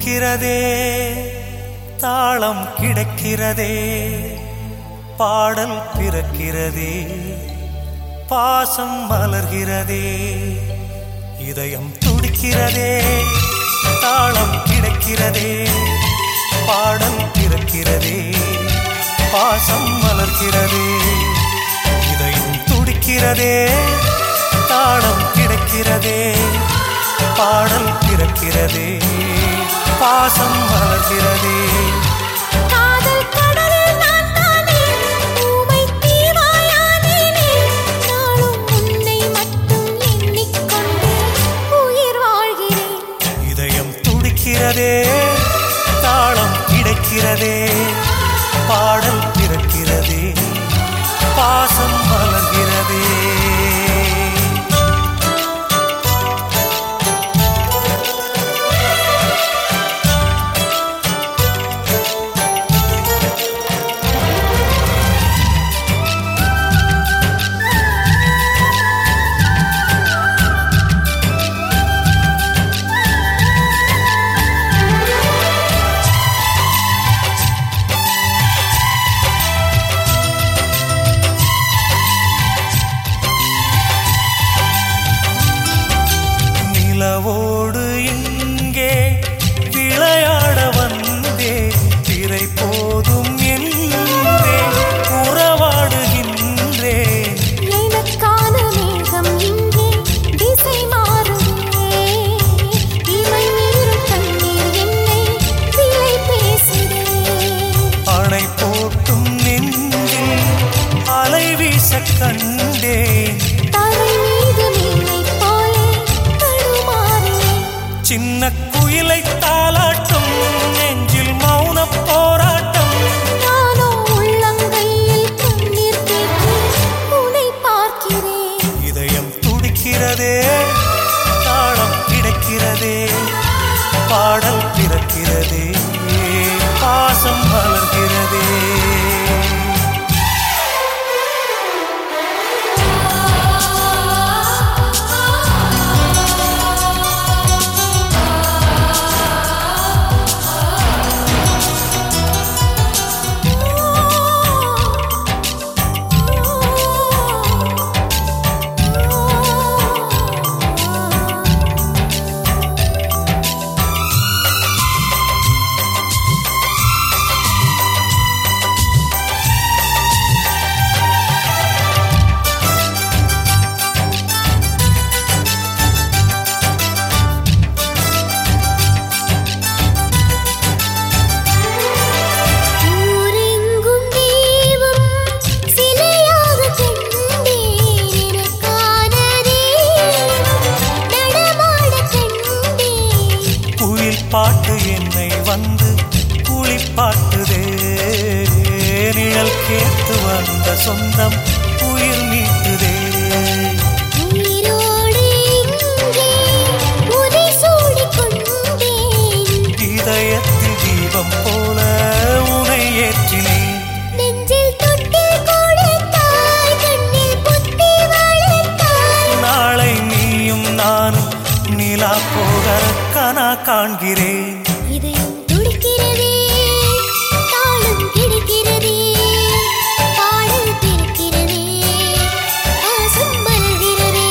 துடிக்கிறதே தாளம் கிடைக்கிறதே பாடல் பிறக்கிறதே பாசம் மலர்கிறதே இதயம் துடிக்கிறதே தாளம் கிடைக்கிறதே பாடல் பிறக்கிறதே பாசம் மலர்கிறதே இதயம் துடிக்கிறதே தாளம் கிடைக்கிறதே பாடல் பிறக்கிறதே பாசம் மலர்கிறதே காதல் கடலில் நான் தானே ஊமை தீவாயானேனே நாளும் உன்னை மட்டும் எண்ணிக்கொண்டு உயிர் வாழ்கிறேன் இதயம் துடிக்கிறதே தாளம் கிடைக்கிறதே பாடல் பிறக்கிறதே பாசம் மலர்கிறதே நிலவோடு இங்கே விளையாட வந்தே திரை போதும் என்றே உறவாடுகின்றேன் எனக்கான மேகம் இங்கே திசை மாறுதே இமை மீறும் கண்ணீர் என்னை விலை பேசுதே அணை போட்டும் நெஞ்சில் அலை வீச கண்டேன் தலை மீது மீனை போலே தடுமாறினேன் சின்ன குயிலை தாளாட்டும் நெஞ்சில் மௌன போராட்டம் நானோ உள்ளங்கையில் கண்ணீர் தேக்கி உன்னை பார்க்கிறேன் இதயம் துடிக்கிறதே தாளம் கிடைக்கிறதே பாடல் பிறக்கிறதே பாசம் மலர்கிறதே ஊரெங்கும் தெய்வம் சிலையாக கண்டேன் எனக்கான தெய்வம் நடமாடக் கண்டேன் குயில் பாட்டு என்னை வந்து குளிப்பாட்டுதே நிழல் கேட்டு வந்த சொந்தம் உயிர் மீட்டுதே உயிரோடு இங்கே உதை சூடிக் கொண்டேன் இதயத்தில் தீபம் போல உனை ஏற்றினேன் நெஞ்சில் தொட்டில் கொடுத்தாய் கண்ணில் புத்தி வளர்த்தாய் நாளை நீயும் நானும் நிலா போக கனா காண்கிறேன் இதயம் துடிக்கிறதே தாளம் கிடைக்கிறதே பாடல் பிறக்கிறதே ஆசம் மலர்கிறதே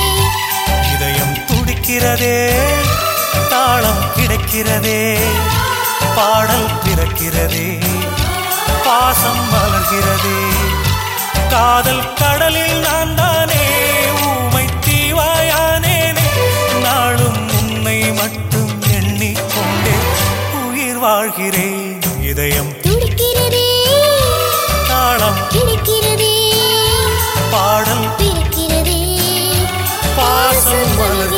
இதயம் துடிக்கிறதே தாளம் கிடைக்கிறதே பாடல் பிறக்கிறதே பாசம் மலர்கிறதே காதல் கடலில் நான் தானே ஊமை தீவாயானேனே நாளும் உன்னை மட்டும் எண்ணிக்கொண்டே உயிர் வாழ்கிறேன் இதயம் துடிக்கிறதே தாளம் கிடைக்கிறதே பாடல் பிறக்கிறதே பாசம் மலர்கிறதே